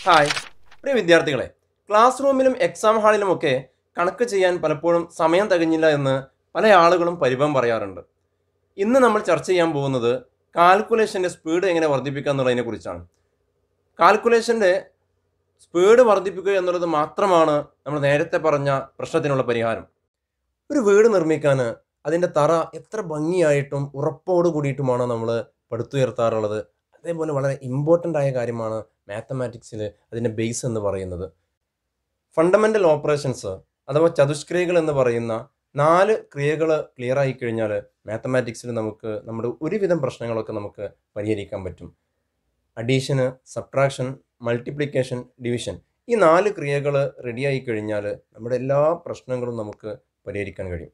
hi പ്രിയ വിദ്യാർത്ഥികളെ class റൂമിലും exam ഹാളിലുമൊക്കെ കണക്ക് ചെയ്യാൻ പലപ്പോഴും സമയം തികഞ്ഞില്ല എന്ന് പല ആളുകളും പരിഭവം പറയാറുണ്ട് ഇന്ന് നമ്മൾ ചർച്ച ചെയ്യാൻ പോകുന്നത് കാൽക്കുലേഷൻ്റെ സ്പീഡ് എങ്ങനെ വർദ്ധിപ്പിക്കുക എന്നുള്ളതിനെ കുറിച്ചാണ് കാൽക്കുലേഷൻ്റെ സ്പീഡ് വർദ്ധിപ്പിക്കുക എന്നുള്ളത് മാത്രമാണ് നമ്മൾ നേരത്തെ പറഞ്ഞ പ്രശ്നത്തിനുള്ള പരിഹാരം ഒരു വീട് നിർമ്മിക്കാൻ അതിൻ്റെ തറ എത്ര ഭംഗിയായിട്ടും ഉറപ്പോട് കൂടിയിട്ടുമാണ് നമ്മൾ പടുത്തുയർത്താറുള്ളത് അതേപോലെ വളരെ ഇമ്പോർട്ടൻ്റ് ആയ കാര്യമാണ് മാത്തമാറ്റിക്സിൽ അതിൻ്റെ ബേസ് എന്ന് പറയുന്നത് ഫണ്ടമെൻ്റൽ ഓപ്പറേഷൻസ് അഥവാ ചതുഷ്ക്രിയകൾ എന്ന് പറയുന്ന നാല് ക്രിയകൾ ക്ലിയർ ആയി കഴിഞ്ഞാൽ മാത്തമാറ്റിക്സിൽ നമുക്ക് നമ്മുടെ ഒരുവിധം പ്രശ്നങ്ങളൊക്കെ നമുക്ക് പരിഹരിക്കാൻ പറ്റും അഡീഷന് സബ്ട്രാക്ഷൻ മൾട്ടിപ്ലിക്കേഷൻ ഡിവിഷൻ ഈ നാല് ക്രിയകൾ റെഡിയായി കഴിഞ്ഞാൽ നമ്മുടെ എല്ലാ പ്രശ്നങ്ങളും നമുക്ക് പരിഹരിക്കാൻ കഴിയും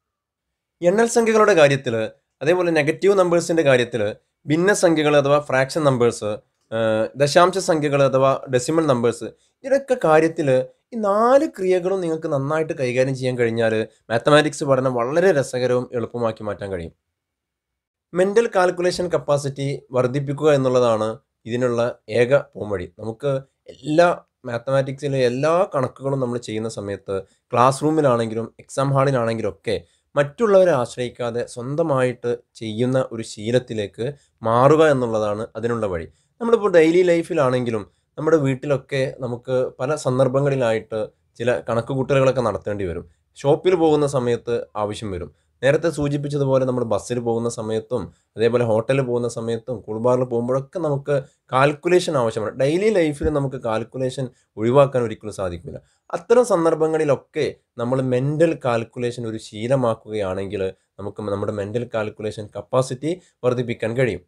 എണ്ണൽ സംഖ്യകളുടെ കാര്യത്തിൽ അതേപോലെ നെഗറ്റീവ് നമ്പേഴ്സിൻ്റെ കാര്യത്തിൽ ഭിന്നസംഖ്യകൾ അഥവാ ഫ്രാക്ഷൻ നമ്പേഴ്സ് ദശാംശ സംഖ്യകൾ അഥവാ ഡെസിമൽ നമ്പേഴ്സ് ഇതിനൊക്കെ കാര്യത്തിൽ ഈ നാല് ക്രിയകളും നിങ്ങൾക്ക് നന്നായിട്ട് കൈകാര്യം ചെയ്യാൻ കഴിഞ്ഞാൽ മാത്തമാറ്റിക്സ് പഠനം വളരെ രസകരവും എളുപ്പമാക്കി മാറ്റാൻ കഴിയും മെൻ്റൽ കാൽക്കുലേഷൻ കപ്പാസിറ്റി വർദ്ധിപ്പിക്കുക എന്നുള്ളതാണ് ഇതിനുള്ള ഏക പോംവഴി നമുക്ക് എല്ലാ മാത്തമാറ്റിക്സിലെ എല്ലാ കണക്കുകളും നമ്മൾ ചെയ്യുന്ന സമയത്ത് ക്ലാസ് റൂമിലാണെങ്കിലും എക്സാം ഹാളിലാണെങ്കിലും ഒക്കെ മറ്റുള്ളവരെ ആശ്രയിക്കാതെ സ്വന്തമായിട്ട് ചെയ്യുന്ന ഒരു ശീലത്തിലേക്ക് മാറുക എന്നുള്ളതാണ് അതിനുള്ള വഴി നമ്മളിപ്പോൾ ഡെയിലി ലൈഫിലാണെങ്കിലും നമ്മുടെ വീട്ടിലൊക്കെ നമുക്ക് പല സന്ദർഭങ്ങളിലായിട്ട് ചില കണക്കുകൂട്ടലുകളൊക്കെ നടത്തേണ്ടി വരും ഷോപ്പിൽ പോകുന്ന സമയത്ത് ആവശ്യം വരും നേരത്തെ സൂചിപ്പിച്ചതുപോലെ നമ്മൾ ബസ്സിൽ പോകുന്ന സമയത്തും അതേപോലെ ഹോട്ടലിൽ പോകുന്ന സമയത്തും കുൾബാറിൽ പോകുമ്പോഴൊക്കെ നമുക്ക് കാൽക്കുലേഷൻ ആവശ്യമാണ് ഡെയിലി ലൈഫിൽ നമുക്ക് കാൽക്കുലേഷൻ ഒഴിവാക്കാൻ ഒരിക്കലും സാധിക്കില്ല അത്തരം സന്ദർഭങ്ങളിലൊക്കെ നമ്മൾ മെൻ്റൽ കാൽക്കുലേഷൻ ഒരു ശീലമാക്കുകയാണെങ്കിൽ നമുക്ക് നമ്മുടെ മെൻ്റൽ കാൽക്കുലേഷൻ കപ്പാസിറ്റി വർദ്ധിപ്പിക്കാൻ കഴിയും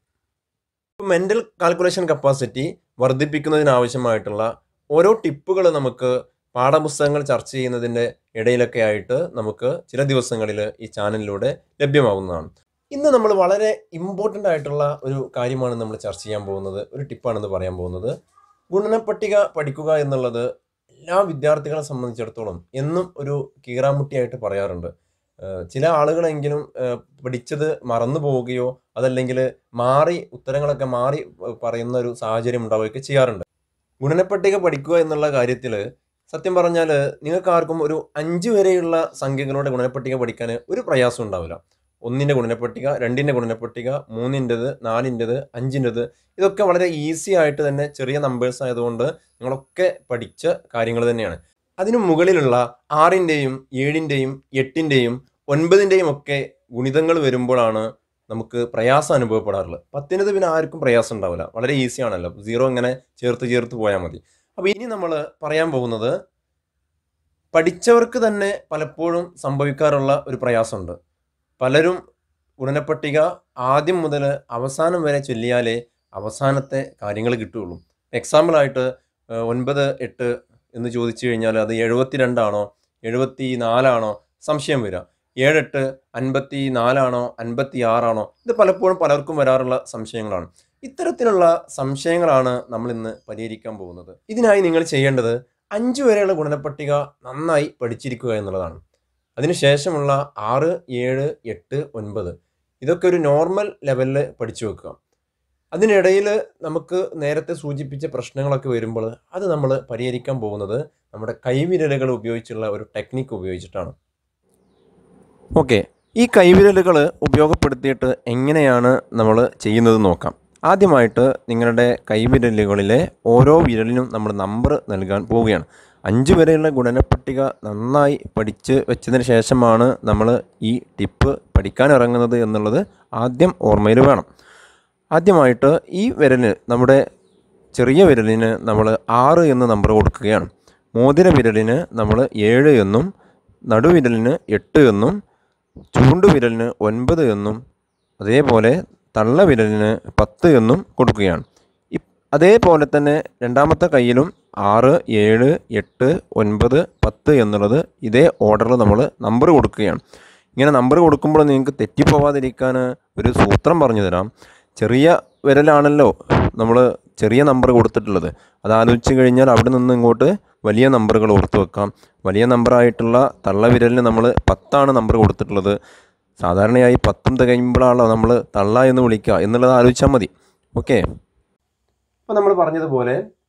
മെൻ്റൽ കാൽക്കുലേഷൻ കപ്പാസിറ്റി വർദ്ധിപ്പിക്കുന്നതിനാവശ്യമായിട്ടുള്ള ഓരോ ടിപ്പുകൾ നമുക്ക് പാഠപുസ്തകങ്ങൾ ചർച്ച ചെയ്യുന്നതിൻ്റെ ഇടയിലൊക്കെ ആയിട്ട് നമുക്ക് ചില ദിവസങ്ങളിൽ ഈ ചാനലിലൂടെ ലഭ്യമാകുന്നതാണ് ഇന്ന് നമ്മൾ വളരെ ഇമ്പോർട്ടൻ്റ് ആയിട്ടുള്ള ഒരു കാര്യമാണ് നമ്മൾ ചർച്ച ചെയ്യാൻ പോകുന്നത് ഒരു ടിപ്പാണെന്ന് പറയാൻ പോകുന്നത് ഗുണനപ്പട്ടിക പഠിക്കുക എന്നുള്ളത് എല്ലാ വിദ്യാർത്ഥികളെ സംബന്ധിച്ചിടത്തോളം എന്നും ഒരു കീറാമുട്ടിയായിട്ട് പറയാറുണ്ട് ഏഹ് ചില ആളുകളെങ്കിലും ഏഹ് പഠിച്ചത് മറന്നു പോവുകയോ അതല്ലെങ്കിൽ മാറി ഉത്തരങ്ങളൊക്കെ മാറി ഏഹ് പറയുന്ന ഒരു സാഹചര്യം ഉണ്ടാവുകയൊക്കെ ചെയ്യാറുണ്ട് ഗുണനപ്പട്ടിക പഠിക്കുക എന്നുള്ള കാര്യത്തിൽ സത്യം പറഞ്ഞാൽ നിങ്ങൾക്ക് ആർക്കും ഒരു അഞ്ച് വരെയുള്ള സംഖ്യകളുടെ ഗുണനപ്പട്ടിക പഠിക്കാൻ ഒരു പ്രയാസം ഉണ്ടാവില്ല ഒന്നിൻ്റെ ഗുണനപ്പട്ടിക രണ്ടിൻ്റെ ഗുണനപ്പട്ടിക മൂന്നിൻ്റെത് നാലിൻ്റെത് അഞ്ചിൻ്റെത് ഇതൊക്കെ വളരെ ഈസി ആയിട്ട് തന്നെ ചെറിയ നമ്പേഴ്സ് ആയതുകൊണ്ട് നിങ്ങളൊക്കെ പഠിച്ച കാര്യങ്ങൾ തന്നെയാണ് അതിനു മുകളിലുള്ള ആറിൻ്റെയും ഏഴിൻ്റെയും എട്ടിൻ്റെയും ഒൻപതിൻ്റെയും ഒക്കെ ഗുണിതങ്ങൾ വരുമ്പോഴാണ് നമുക്ക് പ്രയാസം അനുഭവപ്പെടാറുള്ളത് പത്തിനത് പിന്നെ ആർക്കും പ്രയാസം ഉണ്ടാവില്ല വളരെ ഈസി ആണല്ലോ സീറോ ഇങ്ങനെ ചേർത്ത് ചേർത്ത് പോയാൽ മതി അപ്പോൾ ഇനി നമ്മൾ പറയാൻ പോകുന്നത് പഠിച്ചവർക്ക് തന്നെ പലപ്പോഴും സംഭവിക്കാറുള്ള ഒരു പ്രയാസമുണ്ട് പലരും ഗുണനപ്പട്ടിക ആദ്യം മുതൽ അവസാനം വരെ ചൊല്ലിയാലേ അവസാനത്തെ കാര്യങ്ങൾ കിട്ടുകയുള്ളൂ എക്സാമ്പിളായിട്ട് ഏഹ്, ഒൻപത് എട്ട് എന്ന് ചോദിച്ചു കഴിഞ്ഞാൽ അത് എഴുപത്തി രണ്ടാണോ എഴുപത്തി നാലാണോ സംശയം വരിക ഏഴെട്ട് അൻപത്തി നാലാണോ അൻപത്തി ആറാണോ ഇത് പലപ്പോഴും പലർക്കും വരാറുള്ള സംശയങ്ങളാണ് ഇത്തരത്തിലുള്ള സംശയങ്ങളാണ് നമ്മൾ ഇന്ന് പരിഹരിക്കാൻ പോകുന്നത് ഇതിനായി നിങ്ങൾ ചെയ്യേണ്ടത് അഞ്ച് വരെയുള്ള ഗുണനപ്പട്ടിക നന്നായി പഠിച്ചിരിക്കുക എന്നുള്ളതാണ് അതിനുശേഷമുള്ള ആറ് ഏഴ് എട്ട് ഒൻപത് ഇതൊക്കെ ഒരു നോർമൽ ലെവലിൽ പഠിച്ചു വെക്കുക അതിനിടയിൽ നമുക്ക് നേരത്തെ സൂചിപ്പിച്ച പ്രശ്നങ്ങളൊക്കെ വരുമ്പോൾ അത് നമ്മൾ പരിഹരിക്കാൻ പോകുന്നത് നമ്മുടെ കൈവിരലുകൾ ഉപയോഗിച്ചുള്ള ഒരു ടെക്നിക്ക് ഉപയോഗിച്ചിട്ടാണ് ഓക്കെ ഈ കൈവിരലുകൾ ഉപയോഗപ്പെടുത്തിയിട്ട് എങ്ങനെയാണ് നമ്മൾ ചെയ്യുന്നത് നോക്കാം ആദ്യമായിട്ട് നിങ്ങളുടെ കൈവിരലുകളിലെ ഓരോ വിരലിനും നമ്മൾ നമ്പർ നൽകാൻ പോവുകയാണ് അഞ്ച് വരെയുള്ള ഗുണനപ്പട്ടിക നന്നായി പഠിച്ച് വെച്ചതിന് ശേഷമാണ് നമ്മൾ ഈ ടിപ്പ് പഠിക്കാൻ ഇറങ്ങുന്നത് എന്നുള്ളത് ആദ്യം ഓർമ്മയിൽ വേണം ആദ്യമായിട്ട് ഈ വിരലിന് നമ്മുടെ ചെറിയ വിരലിന് നമ്മൾ ആറ് എന്ന് നമ്പർ കൊടുക്കുകയാണ് മോതിര വിരലിന് നമ്മൾ ഏഴ് എന്നും നടുവിരലിന് എട്ട് എന്നും ചൂണ്ടുവിരലിന് ഒൻപത് എന്നും അതേപോലെ തള്ളവിരലിന് പത്ത് എന്നും കൊടുക്കുകയാണ് ഇ- അതേപോലെ തന്നെ രണ്ടാമത്തെ കയ്യിലും ആറ് ഏഴ് എട്ട് ഒൻപത് പത്ത് എന്നുള്ളത് ഇതേ ഓർഡറിൽ നമ്മൾ നമ്പർ കൊടുക്കുകയാണ് ഇങ്ങനെ നമ്പർ കൊടുക്കുമ്പോൾ നിങ്ങൾക്ക് തെറ്റിപ്പോവാതിരിക്കാൻ ഒരു സൂത്രം പറഞ്ഞു തരാം ചെറിയ വിരലാണല്ലോ നമ്മൾ ചെറിയ നമ്പർ കൊടുത്തിട്ടുള്ളത് അത് ആലോചിച്ച് കഴിഞ്ഞാൽ അവിടെ നിന്ന് ഇങ്ങോട്ട് വലിയ നമ്പറുകൾ ഓർത്ത് വെക്കാം വലിയ നമ്പറായിട്ടുള്ള തള്ളവിരലിന് നമ്മൾ പത്താണ് നമ്പർ കൊടുത്തിട്ടുള്ളത് സാധാരണയായി പത്തും തികയുമ്പോഴാണല്ലോ നമ്മൾ തള്ള എന്ന് വിളിക്കുക എന്നുള്ളത് ആലോചിച്ചാൽ മതി ഓക്കെ അപ്പോൾ നമ്മൾ പറഞ്ഞതുപോലെ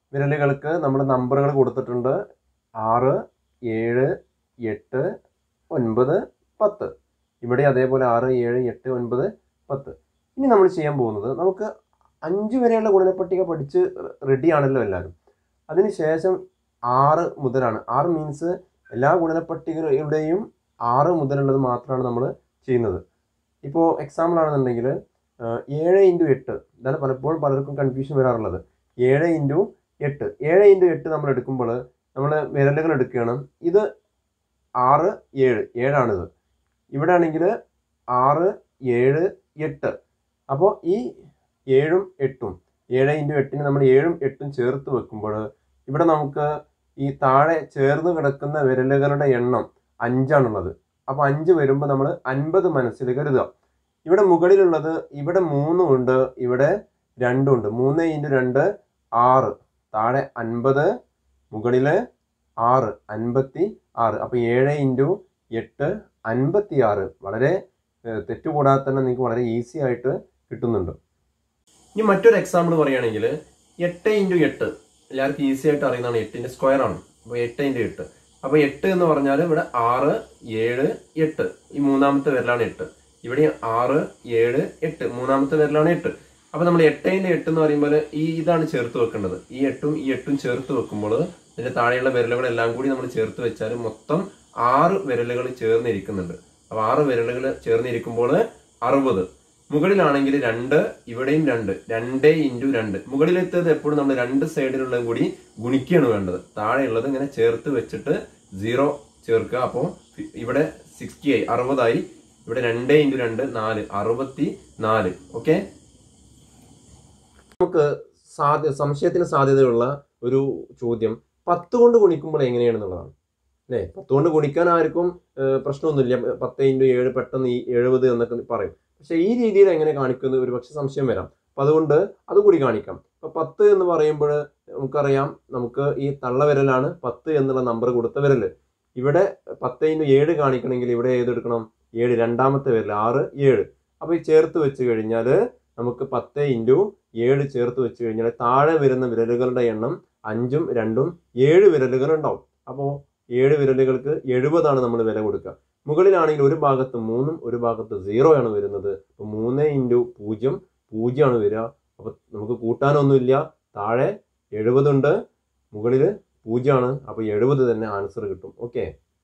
വിരലുകൾക്ക് നമ്മൾ നമ്പറുകൾ കൊടുത്തിട്ടുണ്ട് ആറ് ഏഴ് എട്ട് ഒൻപത് പത്ത് ഇവിടെ അതേപോലെ ആറ് ഏഴ് എട്ട് ഒൻപത് പത്ത് ഇനി നമ്മൾ ചെയ്യാൻ പോകുന്നത് നമുക്ക് അഞ്ച് വരെയുള്ള ഗുണനപ്പട്ടിക പഠിച്ച് റെഡി ആണല്ലോ എല്ലാവരും അതിനുശേഷം ആറ് മുതലാണ് ആറ് മീൻസ് എല്ലാ ഗുണനപ്പട്ടികയുടെയും ആറ് മുതലുള്ളത് മാത്രമാണ് നമ്മൾ ചെയ്യുന്നത് ഇപ്പോൾ എക്സാമ്പിൾ ആണെന്നുണ്ടെങ്കിൽ ഏഴ് ഇൻറ്റു എട്ട് ഇതാണ് പലപ്പോഴും പലർക്കും കൺഫ്യൂഷൻ വരാറുള്ളത് ഏഴ് ഇൻറ്റു എട്ട് ഏഴ് ഇൻറ്റു എട്ട് നമ്മൾ എടുക്കുമ്പോൾ നമ്മൾ വിരലുകൾ എടുക്കണം ഇത് ആറ് ഏഴ് ഏഴാണിത് ഇവിടെ ആണെങ്കിൽ ആറ് ഏഴ് എട്ട് അപ്പോൾ ഈ ഏഴും എട്ടും ഏഴ് ഇൻറ്റു എട്ടിന് നമ്മൾ ഏഴും എട്ടും ചേർത്ത് വെക്കുമ്പോൾ ഇവിടെ നമുക്ക് ഈ താഴെ ചേർന്ന് കിടക്കുന്ന വിരലുകളുടെ എണ്ണം അഞ്ചാണുള്ളത് അപ്പോൾ അഞ്ച് വരുമ്പോൾ നമ്മൾ അൻപത് മനസ്സിൽ കരുതുക ഇവിടെ മുകളിലുള്ളത് ഇവിടെ മൂന്നും ഉണ്ട് ഇവിടെ രണ്ടും ഉണ്ട് മൂന്ന് ഇൻറ്റു രണ്ട് ആറ് താഴെ അൻപത് മുകളിൽ ആറ് അൻപത്തി ആറ് അപ്പോൾ ഏഴ് ഇൻറ്റു എട്ട് അൻപത്തി ആറ് വളരെ ഏഹ്, തെറ്റുകൂടാതെ തന്നെ നിങ്ങൾക്ക് വളരെ ഈസി ആയിട്ട് കിട്ടുന്നുണ്ട് ഇനി മറ്റൊരു എക്സാമ്പിൾ പറയുകയാണെങ്കിൽ എട്ട് ഇൻറ്റു എട്ട് എല്ലാവർക്കും ഈസി ആയിട്ട് അറിയുന്നതാണ് എട്ടിന്റെ സ്ക്വയർ ആണ് അപ്പോൾ എട്ട് ഇൻറ്റു എട്ട് അപ്പോൾ എട്ട് എന്ന് പറഞ്ഞാൽ ഇവിടെ ആറ് ഏഴ് എട്ട് ഈ മൂന്നാമത്തെ വിരലാണ് എട്ട് ഇവിടെ ആറ് ഏഴ് എട്ട് മൂന്നാമത്തെ വിരലാണ് എട്ട് അപ്പോൾ നമ്മൾ എട്ടിന്റെ എട്ട് എന്ന് പറയുമ്പോൾ ഈ ഇതാണ് ചേർത്ത് വെക്കേണ്ടത് ഈ എട്ടും ഈ എട്ടും ചേർത്ത് വെക്കുമ്പോൾ ഇതിന്റെ താഴെയുള്ള വിരലുകളെല്ലാം കൂടി നമ്മൾ ചേർത്ത് വെച്ചാൽ മൊത്തം ആറ് വിരലുകൾ ചേർന്നിരിക്കുന്നുണ്ട് അപ്പോൾ ആറ് വിരലുകൾ ചേർന്നിരിക്കുമ്പോൾ അറുപത് മുകളിലാണെങ്കിൽ രണ്ട് ഇവിടെയും രണ്ട് രണ്ട് ഇൻറ്റു രണ്ട് മുകളിലെത്തത് എപ്പോഴും നമ്മൾ രണ്ട് സൈഡിലുള്ളതും കൂടി ഗുണിക്കുകയാണ് വേണ്ടത് താഴെയുള്ളത് ഇങ്ങനെ ചേർത്ത് വെച്ചിട്ട് സീറോ ചേർക്കുക അപ്പോൾ ഇവിടെ സിക്സ്റ്റി ആയി അറുപതായി ഇവിടെ രണ്ട് ഇൻറ്റു രണ്ട് നാല് അറുപത്തി നാല് ഓക്കെ നമുക്ക് സാധ്യ സംശയത്തിന് സാധ്യതയുള്ള ഒരു ചോദ്യം പത്ത് കൊണ്ട് ഗുണിക്കുമ്പോൾ എങ്ങനെയാണെന്നുള്ളതാണ് അല്ലേ പത്ത് കൊണ്ട് ഗുണിക്കാൻ ആർക്കും ഏഹ്, പ്രശ്നമൊന്നുമില്ല പത്ത് ഇൻറ്റു ഏഴ് പെട്ടെന്ന് ഈ എഴുപത് എന്നൊക്കെ പറയും പക്ഷെ ഈ രീതിയിൽ എങ്ങനെ കാണിക്കുന്നത് ഒരു പക്ഷെ സംശയം വരാം അപ്പൊ അതുകൊണ്ട് അതുകൂടി കാണിക്കാം ഇപ്പൊ പത്ത് എന്ന് പറയുമ്പോൾ നമുക്കറിയാം നമുക്ക് ഈ തള്ളവിരലാണ് പത്ത് എന്നുള്ള നമ്പർ കൊടുത്ത വിരല് ഇവിടെ പത്ത് ഇൻറ്റു ഏഴ് കാണിക്കണമെങ്കിൽ ഇവിടെ ഏതെടുക്കണം ഏഴ് രണ്ടാമത്തെ വിരൽ ആറ് ഏഴ് അപ്പൊ ഈ ചേർത്ത് വെച്ച് കഴിഞ്ഞാൽ നമുക്ക് പത്ത് ഇൻറ്റു ഏഴ് ചേർത്ത് വെച്ച് കഴിഞ്ഞാൽ താഴെ വരുന്ന വിരലുകളുടെ എണ്ണം അഞ്ചും രണ്ടും ഏഴ് വിരലുകൾ ഉണ്ടാവും അപ്പോൾ ഏഴ് വിരലുകൾക്ക് എഴുപതാണ് നമ്മൾ വില കൊടുക്കുക മുകളിലാണെങ്കിൽ ഒരു ഭാഗത്ത് മൂന്നും ഒരു ഭാഗത്ത് സീറോ ആണ് വരുന്നത് അപ്പോൾ മൂന്ന് ഇൻറ്റു പൂജ്യം പൂജ്യമാണ് വരിക അപ്പോൾ നമുക്ക് കൂട്ടാനൊന്നുമില്ല താഴെ എഴുപതുണ്ട് മുകളിൽ പൂജ്യമാണ് അപ്പോൾ എഴുപത് തന്നെ ആൻസർ കിട്ടും ഓക്കെ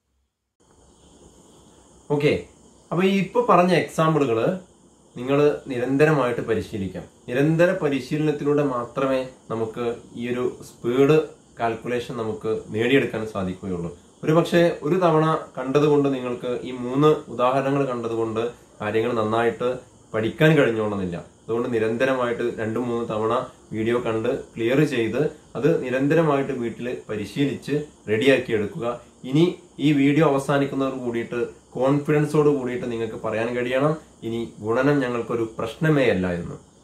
ഓക്കെ അപ്പോൾ ഈ ഇപ്പോൾ പറഞ്ഞ എക്സാമ്പിളുകൾ നിങ്ങൾ നിരന്തരമായിട്ട് പരിശീലിക്കാം നിരന്തര പരിശീലനത്തിലൂടെ മാത്രമേ നമുക്ക് ഈ ഒരു സ്പീഡ് കാൽക്കുലേഷൻ നമുക്ക് നേടിയെടുക്കാൻ സാധിക്കുകയുള്ളൂ ഒരു പക്ഷേ ഒരു തവണ കണ്ടതുകൊണ്ട് നിങ്ങൾക്ക് ഈ മൂന്ന് ഉദാഹരണങ്ങൾ കണ്ടതുകൊണ്ട് കാര്യങ്ങൾ നന്നായിട്ട് പഠിക്കാൻ കഴിഞ്ഞോളുന്നില്ല അതുകൊണ്ട് നിരന്തരമായിട്ട് രണ്ട് മൂന്ന് തവണ വീഡിയോ കണ്ട് ക്ലിയർ ചെയ്ത് അത് നിരന്തരമായിട്ട് വീട്ടിൽ പരിശീലിച്ച് റെഡിയാക്കി എടുക്കുക ഇനി ഈ വീഡിയോ അവസാനിക്കുന്നതോട് കൂടിയിട്ട് കോൺഫിഡൻസോട് കൂടിയിട്ട് നിങ്ങൾക്ക് പറയാൻ കഴിയണം ഇനി ഗുണനം ഞങ്ങൾക്കൊരു പ്രശ്നമേ അല്ല എന്ന്